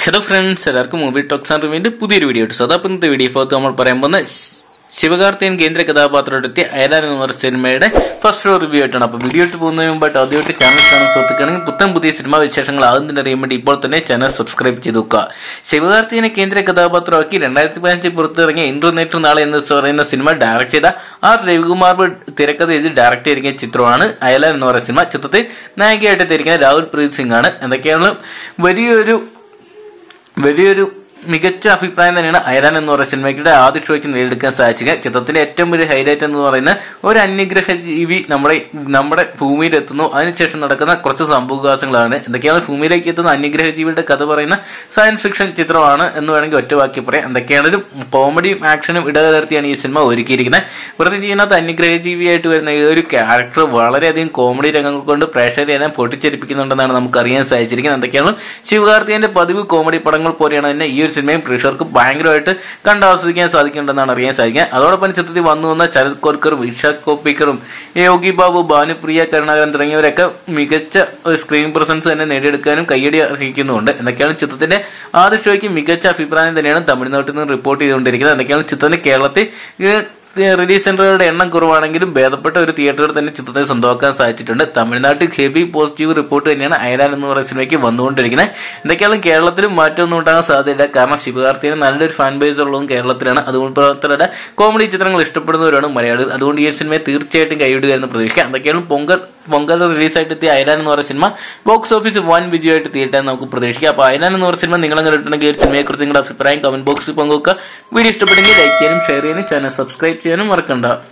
hello friends എല്ലാവർക്കും movie talks and റിവ്യൂവിന്റെ പുതിയൊരു വീഡിയോ ഇട്ടു സോ ഇന്നത്തെ വീഡിയോ ഭാഗത്ത് നമ്മൾ പറയാൻ പോകുന്ന ശ്- ശിവകാർത്തിയൻ കേന്ദ്ര കഥാപാത്രമെടുത്തിയ അയലാൻ എന്ന് പറഞ്ഞ സിനിമയുടെ ഫസ്റ്റ് ഷോ റിവ്യൂ ആയിട്ടാണ് അപ്പോൾ വീഡിയോ ഇട്ട് പോകുന്നതിന് മുമ്പായിട്ട് ആദ്യമായിട്ട് ചാനൽ കാണാൻ സുഹൃത്തുക്കാണെങ്കിൽ പുത്തൻ പുതിയ സിനിമാ വിശേഷങ്ങൾ ആകുന്നതിന് അറിയാൻ വേണ്ടി ഇപ്പോൾ തന്നെ ചാനൽ സബ്സ്ക്രൈബ് ചെയ്ത് വെക്കുക ശിവകാർത്തിയനെ കേന്ദ്ര കഥാപാത്രമാക്കി രണ്ടായിരത്തി പതിനഞ്ചിൽ പുറത്തിറങ്ങിയ ഇന്റർനെറ്റ് നാളെ എന്ന് പറയുന്ന സിനിമ ഡയറക്ട് ചെയ്ത ആർ രവികുമാർ ഭട്ട് തിരക്കഥ എഴുതി ഡയറക്ട് ചെയ്തിരിക്കുന്ന ചിത്രമാണ് അയലാൻ എന്ന് പറയുന്ന സിനിമ ചിത്രത്തിൽ നായികയായിട്ട് എത്തിയിരിക്കുന്നത് രാഹുൽ പ്രീത് സിംഗ് ആണ് എന്തൊക്കെയാണ് വലിയൊരു വലിയൊരു മികച്ച അഭിപ്രായം തന്നെയാണ് അയരാൻ എന്ന് പറയുന്ന സിനിമയ്ക്കിടെ ആദ്യ ഷോയ്ക്ക് നേടിയെടുക്കാൻ സാധിച്ചത് ചിത്രത്തിന്റെ ഏറ്റവും വലിയ ഹൈലൈറ്റ് എന്ന് പറയുന്ന ഒരു അന്യഗ്രഹ ജീവി നമ്മുടെ നമ്മുടെ ഭൂമിയിൽ എത്തുന്നു അതിനുശേഷം നടക്കുന്ന കുറച്ച് സംഭവവികാസങ്ങളാണ് എന്തൊക്കെയാണ് ഭൂമിയിലേക്ക് എത്തുന്ന അന്യഗ്രഹ ജീവിയുടെ കഥ പറയുന്ന സയൻസ് ഫിക്ഷൻ ചിത്രമാണ് എന്ന് വേണമെങ്കിൽ ഒറ്റ വാക്കി പറയാം എന്തൊക്കെയാണെങ്കിലും കോമഡിയും ആക്ഷനും ഇടകലർത്തിയാണ് ഈ സിനിമ ഒരുക്കിയിരിക്കുന്നത് പ്രത്യേകിച്ച് ഇതിനകത്ത് അന്യഗ്രഹ ജീവിയായിട്ട് വരുന്ന ഈ ഒരു ക്യാരക്ടർ വളരെയധികം കോമഡി രംഗങ്ങൾ കൊണ്ട് പ്രേക്ഷകരെ എല്ലാം പൊട്ടിച്ചെരിപ്പിക്കുന്നുണ്ടെന്നാണ് നമുക്ക് അറിയാൻ സാധിച്ചിരിക്കുന്നത് എന്തൊക്കെയാണ് ശിവകാർത്തിയന്റെ പതിവ് കോമഡി പടങ്ങൾ പോലെയാണ് തന്നെ ഈ ഒരു സിനിമയും പ്രേക്ഷകർക്ക് ഭയങ്കരമായിട്ട് കണ്ടാസ്വദിക്കാൻ സാധിക്കുന്നുണ്ടെന്നാണ് അറിയാൻ സാധിക്കുക അതോടൊപ്പം ചിത്രത്തിൽ വന്നു വന്ന ശരത് കോർക്കർ വിശാഖ് കോപ്പിക്കറും യോഗി ബാബു ഭാനുപ്രിയ കരുണാകരൻ തുടങ്ങിയവരൊക്കെ മികച്ച ഒരു സ്ക്രീൻ പ്രസൻസ് തന്നെ നേടിയെടുക്കാനും കയ്യടി അർഹിക്കുന്നുണ്ട് എന്തൊക്കെയാണ് ചിത്രത്തിന്റെ ആദ്യ ഷോയ്ക്ക് മികച്ച അഭിപ്രായം തന്നെയാണ് തമിഴ്നാട്ടിൽ നിന്ന് റിപ്പോർട്ട് ചെയ്തുകൊണ്ടിരിക്കുന്നത് എന്തൊക്കെയാണ് ചിത്രത്തിന്റെ കേരളത്തിൽ ഏഹ്, റിലീസ് സെന്ററുകളുടെ എണ്ണം കുറവാണെങ്കിലും ഭേദപ്പെട്ട ഒരു തിയേറ്ററുകൾ തന്നെ ചിത്രത്തെ സ്വന്തമാക്കാൻ സാധിച്ചിട്ടുണ്ട് തമിഴ്നാട്ടിൽ ഹെവി പോസിറ്റീവ് റിപ്പോർട്ട് തന്നെയാണ് അയലാൻ എന്ന് പറയുന്ന സിനിമയ്ക്ക് വന്നുകൊണ്ടിരിക്കുന്നത് എന്തൊക്കെയാണ് കേരളത്തിലും മാറ്റമൊന്നും ഉണ്ടാകാൻ സാധ്യതയില്ല കാരണം ശിവകാർത്തിന് നല്ലൊരു ഫാൻ ബേസ് ഉള്ളതും കേരളത്തിലാണ് അതുകൊണ്ട് മാത്രമല്ല കോമഡി ചിത്രങ്ങൾ ഇഷ്ടപ്പെടുന്നവരാണ് മലയാളികൾ അതുകൊണ്ട് ഈ ഒരു സിനിമയെ തീർച്ചയായിട്ടും കൈവിടുക എന്ന് പ്രതീക്ഷിക്കാം എന്തൊക്കെയാണ് പൊങ്കൽ പൊങ്കൽ റിലീസായിട്ട് എത്തിയ അയലാൻ എന്ന് പറയുന്ന സിനിമ ബോക്സ് ഓഫീസ് വൻ വിജയമായിട്ട് തീരട്ടെ എന്ന് നമുക്ക് പ്രതീക്ഷിക്കാം അപ്പോൾ അയലാൻ എന്ന് പറയുന്ന സിനിമ നിങ്ങൾ കണ്ടിട്ടുണ്ടെങ്കിൽ ഈ ഒരു സിനിമയെക്കുറിച്ച് നിങ്ങളുടെ അഭിപ്രായം കമന്റ് ബോക്സിൽ പങ്കുവെക്കുക വീഡിയോ ഇഷ്ടപ്പെട്ടെങ്കിൽ ലൈക്ക് ചെയ്യാനും ഷെയർ ചെയ്യാനും ചാനൽ സബ്സ്ക്രൈബ് ചെയ്യാനും മറക്കണ്ട